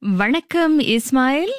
வணக்கம் இஸ்மாயில்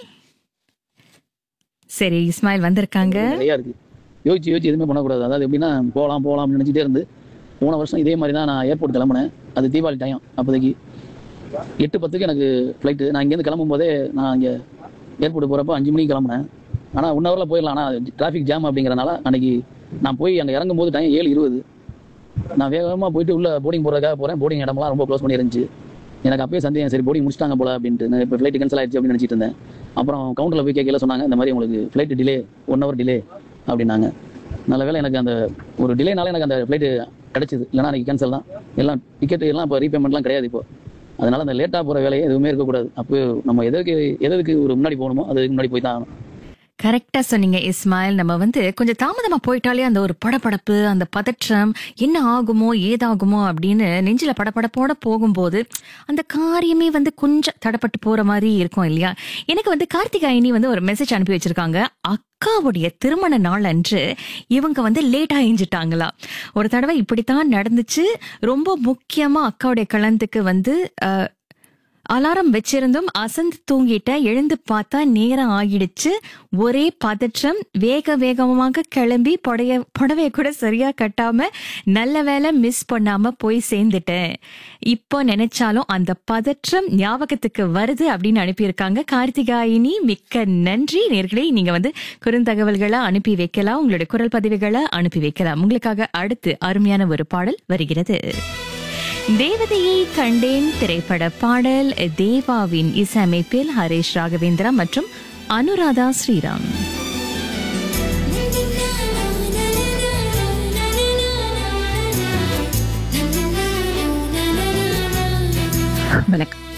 சரி இஸ்மாயில் வந்திருக்காங்க நிறையா இருக்கு யோசிச்சு யோசிச்சு எதுவுமே பண்ணக்கூடாது அதாவது எப்படின்னா போகலாம் போகலாம் அப்படின்னு நினச்சிட்டே இருந்து போன வருஷம் இதே மாதிரி தான் நான் ஏர்போர்ட் கிளம்புனேன் அது தீபாவளி டைம் அப்போதைக்கு எட்டு பத்துக்கு எனக்கு ஃப்ளைட்டு நான் இங்கேருந்து கிளம்பும் போதே நான் இங்கே ஏர்போர்ட் போகிறப்ப அஞ்சு மணிக்கு கிளம்புனேன் ஆனால் ஒன் ஹவரில் போயிடலாம் ஆனால் டிராஃபிக் ஜாம் அப்படிங்கிறனால அன்னைக்கு நான் போய் அங்கே இறங்கும் போது டைம் ஏழு இருபது நான் வேகமாக போயிட்டு உள்ள போர்டிங் போகிறதுக்காக போகிறேன் போர்டிங் இடமெல்லாம் ரொம்ப க்ளோஸ் பண்ணி இருந்துச்சு எனக்கு அப்பயே சந்தேகம் சரி போர்டிங் முடிச்சிட்டாங்க போல அப்படின்ட்டு நான் இப்போ ஃப்ளைட் கேன்சல் ஆயிடுச்சு அப்படின்னு நினச்சிட்டு இருந்தேன் அப்புறம் கவுண்டரில் போய் கேட்கல சொன்னாங்க இந்த மாதிரி உங்களுக்கு flight delay one hour delay அப்படின்னாங்க நல்ல வேளை எனக்கு அந்த ஒரு டிலேனால எனக்கு அந்த ஃப்ளைட்டு கிடைச்சிது இல்லைனா அன்றைக்கி கேன்சல் தான் எல்லாம் டிக்கெட் எல்லாம் இப்போ ரீபேமெண்ட்லாம் கிடையாது இப்போ அதனால அந்த லேட்டாக போகிற வேலையே எதுவுமே இருக்கக்கூடாது அப்போ நம்ம எதுக்கு எதுக்கு ஒரு முன்னாடி போகணுமோ அதுக்கு முன்னாடி போய் தான் ஆகணும் கரெக்டா சொன்னீங்க இஸ்மாயில் நம்ம வந்து கொஞ்சம் தாமதமா போயிட்டாலே அந்த ஒரு படபடப்பு அந்த பதற்றம் என்ன ஆகுமோ ஏதாகுமோ அப்படின்னு நெஞ்சில படபடப்போட போகும்போது அந்த காரியமே வந்து கொஞ்சம் தடப்பட்டு போற மாதிரி இருக்கும் இல்லையா எனக்கு வந்து கார்த்திகாயினி வந்து ஒரு மெசேஜ் அனுப்பி வச்சிருக்காங்க அக்காவுடைய திருமண நாள் அன்று இவங்க வந்து லேட்டா எஞ்சிட்டாங்களா ஒரு தடவை இப்படித்தான் நடந்துச்சு ரொம்ப முக்கியமா அக்காவுடைய கலந்துக்கு வந்து அஹ், அலாரம் வச்சிருந்தும் அசந்து தூங்கிட்ட எழுந்து பார்த்தா நேரம் ஆகிடுச்சு ஒரே பதற்றம் வேக வேகமாக கிளம்பி புடைய புடவைய கூட சரியா கட்டாம நல்ல வேலை மிஸ் பண்ணாம போய் சேர்ந்துட்டேன் இப்போ நினைச்சாலும் அந்த பதற்றம் ஞாபகத்துக்கு வருது அப்படின்னு அனுப்பியிருக்காங்க கார்த்திகாயினி மிக்க நன்றி நேர்களே நீங்க வந்து குறுந்தகவல்களை அனுப்பி வைக்கலாம் உங்களுடைய குரல் பதிவுகளை அனுப்பி வைக்கலாம் உங்களுக்காக அடுத்து அருமையான ஒரு பாடல் வருகிறது தேவதையை கண்டேன் திரைப்பட பாடல் தேவாவின் இசையமைப்பில் ஹரேஷ் ராகவேந்திரா மற்றும் அனுராதா ஸ்ரீராம் வணக்கம்